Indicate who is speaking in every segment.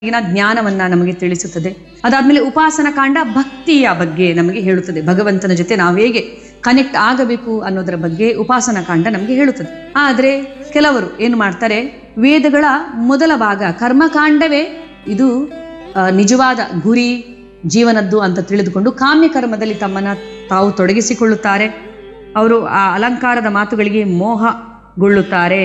Speaker 1: ಈಗಿನ ಜ್ಞಾನವನ್ನ ನಮಗೆ ತಿಳಿಸುತ್ತದೆ ಅದಾದ್ಮೇಲೆ ಉಪಾಸನ ಕಾಂಡ ಭಕ್ತಿಯ ಬಗ್ಗೆ ನಮಗೆ ಹೇಳುತ್ತದೆ ಭಗವಂತನ ಜೊತೆ ನಾವು ಹೇಗೆ ಕನೆಕ್ಟ್ ಆಗಬೇಕು ಅನ್ನೋದರ ಬಗ್ಗೆ ಉಪಾಸನ ಕಾಂಡ ನಮಗೆ ಹೇಳುತ್ತದೆ ಆದ್ರೆ ಕೆಲವರು ಏನು ಮಾಡ್ತಾರೆ ವೇದಗಳ ಮೊದಲ ಭಾಗ ಕರ್ಮಕಾಂಡವೇ ಇದು ಆ, ನಿಜವಾದ ಗುರಿ ಜೀವನದ್ದು ಅಂತ ತಿಳಿದುಕೊಂಡು ಕಾಮ್ಯ ಕರ್ಮದಲ್ಲಿ ತಮ್ಮನ್ನ ತಾವು ತೊಡಗಿಸಿಕೊಳ್ಳುತ್ತಾರೆ ಅವರು ಆ ಅಲಂಕಾರದ ಮಾತುಗಳಿಗೆ ಮೋಹಗೊಳ್ಳುತ್ತಾರೆ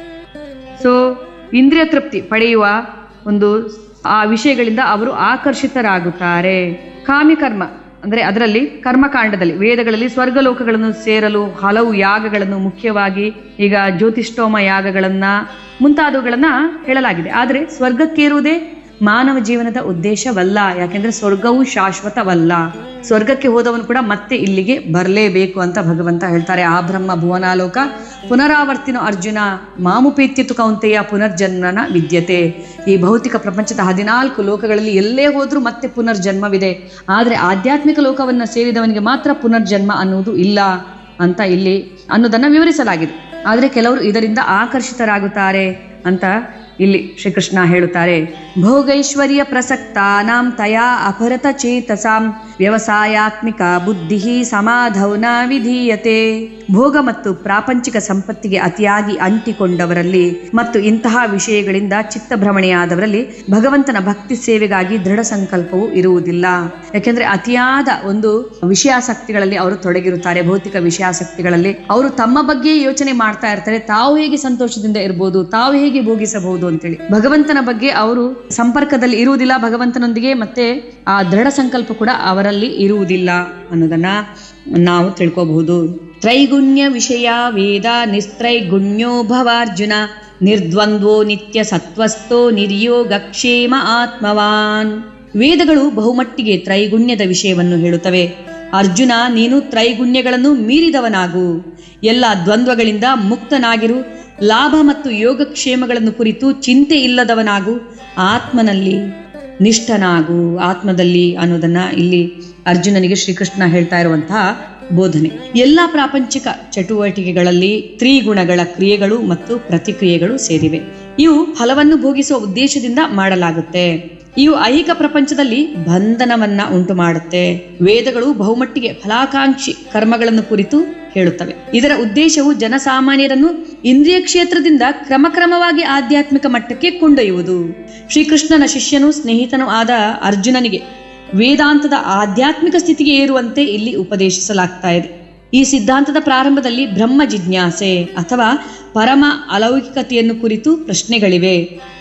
Speaker 1: ಸೊ ಇಂದ್ರಿಯ ತೃಪ್ತಿ ಪಡೆಯುವ ಒಂದು ಆ ವಿಷಯಗಳಿಂದ ಅವರು ಆಕರ್ಷಿತರಾಗುತ್ತಾರೆ ಕಾಮ್ಯಕರ್ಮ ಅಂದ್ರೆ ಅದರಲ್ಲಿ ಕರ್ಮಕಾಂಡದಲ್ಲಿ ವೇದಗಳಲ್ಲಿ ಸ್ವರ್ಗಲೋಕಗಳನ್ನು ಸೇರಲು ಹಲವು ಯಾಗಗಳನ್ನು ಮುಖ್ಯವಾಗಿ ಈಗ ಜ್ಯೋತಿಷ್ಠೋಮ ಯಾಗಗಳನ್ನ ಮುಂತಾದವುಗಳನ್ನ ಹೇಳಲಾಗಿದೆ ಆದರೆ ಸ್ವರ್ಗಕ್ಕೇರುವುದೇ ಮಾನವ ಜೀವನದ ಉದ್ದೇಶವಲ್ಲ ಯಾಕೆಂದ್ರೆ ಸ್ವರ್ಗವು ಶಾಶ್ವತವಲ್ಲ ಸ್ವರ್ಗಕ್ಕೆ ಹೋದವನು ಕೂಡ ಮತ್ತೆ ಇಲ್ಲಿಗೆ ಬರಲೇಬೇಕು ಅಂತ ಭಗವಂತ ಹೇಳ್ತಾರೆ ಆ ಬ್ರಹ್ಮ ಭುವನಾಲೋಕ ಪುನರಾವರ್ತಿನ ಅರ್ಜುನ ಮಾಮುಪೇತ್ಯತು ಕೌಂತೆಯ ಪುನರ್ಜನ್ಮನ ವಿದ್ಯತೆ ಈ ಭೌತಿಕ ಪ್ರಪಂಚದ ಹದಿನಾಲ್ಕು ಲೋಕಗಳಲ್ಲಿ ಎಲ್ಲೇ ಹೋದ್ರೂ ಮತ್ತೆ ಪುನರ್ಜನ್ಮವಿದೆ ಆದರೆ ಆಧ್ಯಾತ್ಮಿಕ ಲೋಕವನ್ನ ಸೇರಿದವನಿಗೆ ಮಾತ್ರ ಪುನರ್ಜನ್ಮ ಅನ್ನುವುದು ಇಲ್ಲ ಅಂತ ಇಲ್ಲಿ ಅನ್ನೋದನ್ನ ವಿವರಿಸಲಾಗಿದೆ ಆದರೆ ಕೆಲವರು ಇದರಿಂದ ಆಕರ್ಷಿತರಾಗುತ್ತಾರೆ ಅಂತ ಇಲ್ಲಿ ಶ್ರೀಕೃಷ್ಣ ಹೇಳುತ್ತಾರೆ ಭೋಗೈಶ್ವರ್ಯ ಪ್ರಸಕ್ತಾನಾಂ ತಯಾ ಅಪರತ ಚೇತಸಾಂ ವ್ಯವಸಾಯಾತ್ಮಿಕ ಬುದ್ಧಿ ಸಮಾಧೌನ ವಿಧೀಯತೆ ಭೋಗ ಮತ್ತು ಪ್ರಾಪಂಚಿಕ ಸಂಪತ್ತಿಗೆ ಅತಿಯಾಗಿ ಅಂಟಿಕೊಂಡವರಲ್ಲಿ ಮತ್ತು ಇಂತಹ ವಿಷಯಗಳಿಂದ ಚಿತ್ತಭ್ರಮಣೆಯಾದವರಲ್ಲಿ ಭಗವಂತನ ಭಕ್ತಿ ಸೇವೆಗಾಗಿ ದೃಢ ಸಂಕಲ್ಪವು ಇರುವುದಿಲ್ಲ ಯಾಕೆಂದ್ರೆ ಅತಿಯಾದ ಒಂದು ವಿಷಯಾಸಕ್ತಿಗಳಲ್ಲಿ ಅವರು ತೊಡಗಿರುತ್ತಾರೆ ಭೌತಿಕ ವಿಷಯಾಸಕ್ತಿಗಳಲ್ಲಿ ಅವರು ತಮ್ಮ ಬಗ್ಗೆ ಯೋಚನೆ ಮಾಡ್ತಾ ಇರ್ತಾರೆ ತಾವು ಹೇಗೆ ಸಂತೋಷದಿಂದ ಇರಬಹುದು ತಾವು ಹೇಗೆ ಭೋಗಿಸಬಹುದು ಅಂತೇಳಿ ಭಗವಂತನ ಬಗ್ಗೆ ಅವರು ಸಂಪರ್ಕದಲ್ಲಿ ಇರುವುದಿಲ್ಲ ಭಗವಂತನೊಂದಿಗೆ ಮತ್ತೆ ಆ ದೃಢ ಸಂಕಲ್ಪ ಕೂಡ ಅವರಲ್ಲಿ ಇರುವುದಿಲ್ಲ ಅನ್ನೋದನ್ನ ನಾವು ತಿಳ್ಕೋಬಹುದು ತ್ರೈಗುಣ್ಯ ವಿಷಯ ವೇದ ನಿಸ್ತ್ರೈಗುಣ್ಯೋ ಭವಾರ್ಜುನ ನಿರ್ದ್ವಂದ್ವೋ ನಿತ್ಯ ಸತ್ವಸ್ಥೋ ನಿರ್ಯೋಗ ಕ್ಷೇಮ ಆತ್ಮವಾನ್ ವೇದಗಳು ಬಹುಮಟ್ಟಿಗೆ ತ್ರೈಗುಣ್ಯದ ವಿಷಯವನ್ನು ಹೇಳುತ್ತವೆ ಅರ್ಜುನ ನೀನು ತ್ರೈಗುಣ್ಯಗಳನ್ನು ಮೀರಿದವನಾಗು ಎಲ್ಲ ದ್ವಂದ್ವಗಳಿಂದ ಮುಕ್ತನಾಗಿರು ಲಾಭ ಮತ್ತು ಯೋಗಕ್ಷೇಮಗಳನ್ನು ಕುರಿತು ಚಿಂತೆ ಇಲ್ಲದವನಾಗು ಆತ್ಮನಲ್ಲಿ ನಿಷ್ಠನಾಗು ಆತ್ಮದಲ್ಲಿ ಅನ್ನೋದನ್ನ ಇಲ್ಲಿ ಅರ್ಜುನನಿಗೆ ಶ್ರೀಕೃಷ್ಣ ಹೇಳ್ತಾ ಇರುವಂತಹ ಬೋಧನೆ ಎಲ್ಲ ಪ್ರಾಪಂಚಿಕ ಚಟುವಟಿಕೆಗಳಲ್ಲಿ ತ್ರಿಗುಣಗಳ ಕ್ರಿಯೆಗಳು ಮತ್ತು ಪ್ರತಿಕ್ರಿಯೆಗಳು ಸೇರಿವೆ ಇವು ಫಲವನ್ನು ಭೋಗಿಸುವ ಉದ್ದೇಶದಿಂದ ಮಾಡಲಾಗುತ್ತೆ ಇವು ಐಹಿಕ ಪ್ರಪಂಚದಲ್ಲಿ ಬಂಧನವನ್ನ ಉಂಟು ಮಾಡುತ್ತೆ ವೇದಗಳು ಬಹುಮಟ್ಟಿಗೆ ಫಲಾಕಾಂಕ್ಷಿ ಕರ್ಮಗಳನ್ನು ಕುರಿತು ಹೇಳುತ್ತವೆ ಇದರ ಉದ್ದೇಶವು ಜನಸಾಮಾನ್ಯರನ್ನು ಇಂದ್ರಿಯ ಕ್ಷೇತ್ರದಿಂದ ಕ್ರಮಕ್ರಮವಾಗಿ ಆಧ್ಯಾತ್ಮಿಕ ಮಟ್ಟಕ್ಕೆ ಕೊಂಡೊಯ್ಯುವುದು ಶ್ರೀಕೃಷ್ಣನ ಶಿಷ್ಯನು ಸ್ನೇಹಿತನೂ ಆದ ಅರ್ಜುನನಿಗೆ ವೇದಾಂತದ ಆಧ್ಯಾತ್ಮಿಕ ಸ್ಥಿತಿಗೆ ಏರುವಂತೆ ಇಲ್ಲಿ ಉಪದೇಶಿಸಲಾಗ್ತಾ ಇದೆ ಈ ಸಿದ್ಧಾಂತದ ಪ್ರಾರಂಭದಲ್ಲಿ ಬ್ರಹ್ಮ ಜಿಜ್ಞಾಸೆ ಅಥವಾ ಪರಮ ಅಲೌಕಿಕತೆಯನ್ನು ಕುರಿತು ಪ್ರಶ್ನೆಗಳಿವೆ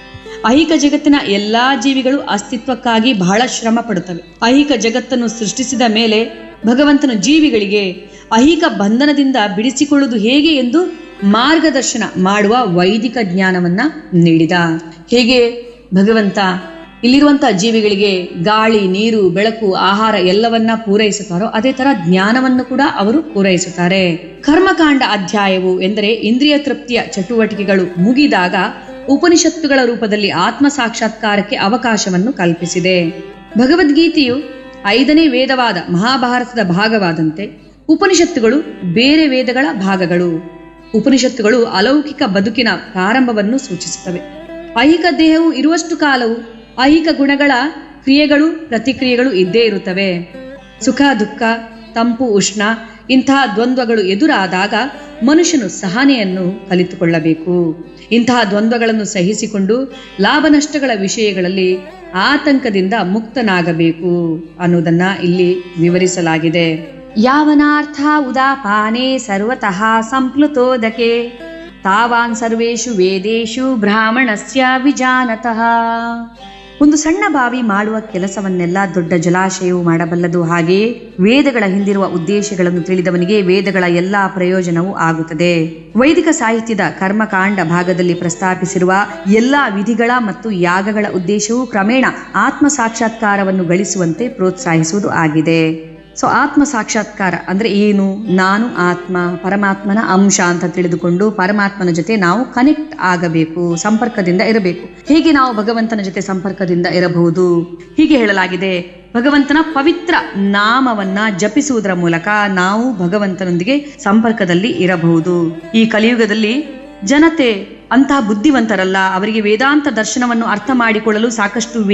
Speaker 1: ಐಹಿಕ ಜಗತ್ತಿನ ಎಲ್ಲಾ ಜೀವಿಗಳು ಅಸ್ತಿತ್ವಕ್ಕಾಗಿ ಬಹಳ ಶ್ರಮ ಪಡುತ್ತವೆ ಐಹಿಕ ಜಗತ್ತನ್ನು ಸೃಷ್ಟಿಸಿದ ಮೇಲೆ ಭಗವಂತನು ಜೀವಿಗಳಿಗೆ ಐಹಿಕ ಬಂಧನದಿಂದ ಬಿಡಿಸಿಕೊಳ್ಳುವುದು ಹೇಗೆ ಎಂದು ಮಾರ್ಗದರ್ಶನ ಮಾಡುವ ವೈದಿಕ ಜ್ಞಾನವನ್ನ ನೀಡಿದ ಹೇಗೆ ಭಗವಂತ ಇಲ್ಲಿರುವಂತಹ ಜೀವಿಗಳಿಗೆ ಗಾಳಿ ನೀರು ಬೆಳಕು ಆಹಾರ ಎಲ್ಲವನ್ನ ಪೂರೈಸುತ್ತಾರೋ ಅದೇ ತರ ಜ್ಞಾನವನ್ನು ಕೂಡ ಅವರು ಪೂರೈಸುತ್ತಾರೆ ಕರ್ಮಕಾಂಡ ಅಧ್ಯಾಯವು ಎಂದರೆ ಇಂದ್ರಿಯ ತೃಪ್ತಿಯ ಚಟುವಟಿಕೆಗಳು ಮುಗಿದಾಗ ಉಪನಿಷತ್ತುಗಳ ರೂಪದಲ್ಲಿ ಆತ್ಮ ಸಾಕ್ಷಾತ್ಕಾರಕ್ಕೆ ಅವಕಾಶವನ್ನು ಕಲ್ಪಿಸಿದೆ ಭಗವದ್ಗೀತೆಯು ಐದನೇ ವೇದವಾದ ಮಹಾಭಾರತದ ಭಾಗವಾದಂತೆ ಉಪನಿಷತ್ತುಗಳು ಬೇರೆ ವೇದಗಳ ಭಾಗಗಳು ಉಪನಿಷತ್ತುಗಳು ಅಲೌಕಿಕ ಬದುಕಿನ ಪ್ರಾರಂಭವನ್ನು ಸೂಚಿಸುತ್ತವೆ ಐಹಿಕ ದೇಹವು ಇರುವಷ್ಟು ಕಾಲವು ಐಹಿಕ ಗುಣಗಳ ಕ್ರಿಯೆಗಳು ಪ್ರತಿಕ್ರಿಯೆಗಳು ಇದ್ದೇ ಇರುತ್ತವೆ ಸುಖ ದುಃಖ ತಂಪು ಉಷ್ಣ ಇಂತಹ ದ್ವಂದ್ವಗಳು ಎದುರಾದಾಗ ಮನುಷ್ಯನು ಸಹನೆಯನ್ನು ಕಲಿತುಕೊಳ್ಳಬೇಕು ಇಂತಹ ದ್ವಂದ್ವಗಳನ್ನು ಸಹಿಸಿಕೊಂಡು ಲಾಭ ನಷ್ಟಗಳ ವಿಷಯಗಳಲ್ಲಿ ಆತಂಕದಿಂದ ಮುಕ್ತನಾಗಬೇಕು ಅನ್ನೋದನ್ನ ಇಲ್ಲಿ ವಿವರಿಸಲಾಗಿದೆ ಯಾವನಾರ್ಥ ಉದಾಪಾನೆ ಸರ್ವತಃ ಸಂಪ್ಲುತೋದಕೆ ತಾವಾನ್ ಸರ್ವೇಷು ವೇದೇಶು ಬ್ರಾಹ್ಮಣಸ್ಯ ವಿಜಾನತಃ ಒಂದು ಸಣ್ಣ ಬಾವಿ ಮಾಡುವ ಕೆಲಸವನ್ನೆಲ್ಲ ದೊಡ್ಡ ಜಲಾಶಯವು ಮಾಡಬಲ್ಲದು ಹಾಗೆಯೇ ವೇದಗಳ ಹಿಂದಿರುವ ಉದ್ದೇಶಗಳನ್ನು ತಿಳಿದವನಿಗೆ ವೇದಗಳ ಎಲ್ಲಾ ಪ್ರಯೋಜನವೂ ಆಗುತ್ತದೆ ವೈದಿಕ ಸಾಹಿತ್ಯದ ಕರ್ಮಕಾಂಡ ಭಾಗದಲ್ಲಿ ಪ್ರಸ್ತಾಪಿಸಿರುವ ಎಲ್ಲಾ ವಿಧಿಗಳ ಮತ್ತು ಯಾಗಗಳ ಉದ್ದೇಶವು ಕ್ರಮೇಣ ಆತ್ಮ ಸಾಕ್ಷಾತ್ಕಾರವನ್ನು ಗಳಿಸುವಂತೆ ಪ್ರೋತ್ಸಾಹಿಸುವುದು ಆಗಿದೆ ಸೊ ಆತ್ಮ ಸಾಕ್ಷಾತ್ಕಾರ ಅಂದ್ರೆ ಏನು ನಾನು ಆತ್ಮ ಪರಮಾತ್ಮನ ಅಂಶ ಅಂತ ತಿಳಿದುಕೊಂಡು ಪರಮಾತ್ಮನ ಜೊತೆ ನಾವು ಕನೆಕ್ಟ್ ಆಗಬೇಕು ಸಂಪರ್ಕದಿಂದ ಇರಬೇಕು ಹೇಗೆ ನಾವು ಭಗವಂತನ ಜೊತೆ ಸಂಪರ್ಕದಿಂದ ಇರಬಹುದು ಹೀಗೆ ಹೇಳಲಾಗಿದೆ ಭಗವಂತನ ಪವಿತ್ರ ನಾಮವನ್ನ ಜಪಿಸುವುದರ ಮೂಲಕ ನಾವು ಭಗವಂತನೊಂದಿಗೆ ಸಂಪರ್ಕದಲ್ಲಿ ಇರಬಹುದು ಈ ಕಲಿಯುಗದಲ್ಲಿ ಜನತೆ ಅಂತಹ ಬುದ್ಧಿವಂತರಲ್ಲ ಅವರಿಗೆ ವೇದಾಂತ ದರ್ಶನವನ್ನು ಅರ್ಥ ಮಾಡಿಕೊಳ್ಳಲು ಸಾಕಷ್ಟು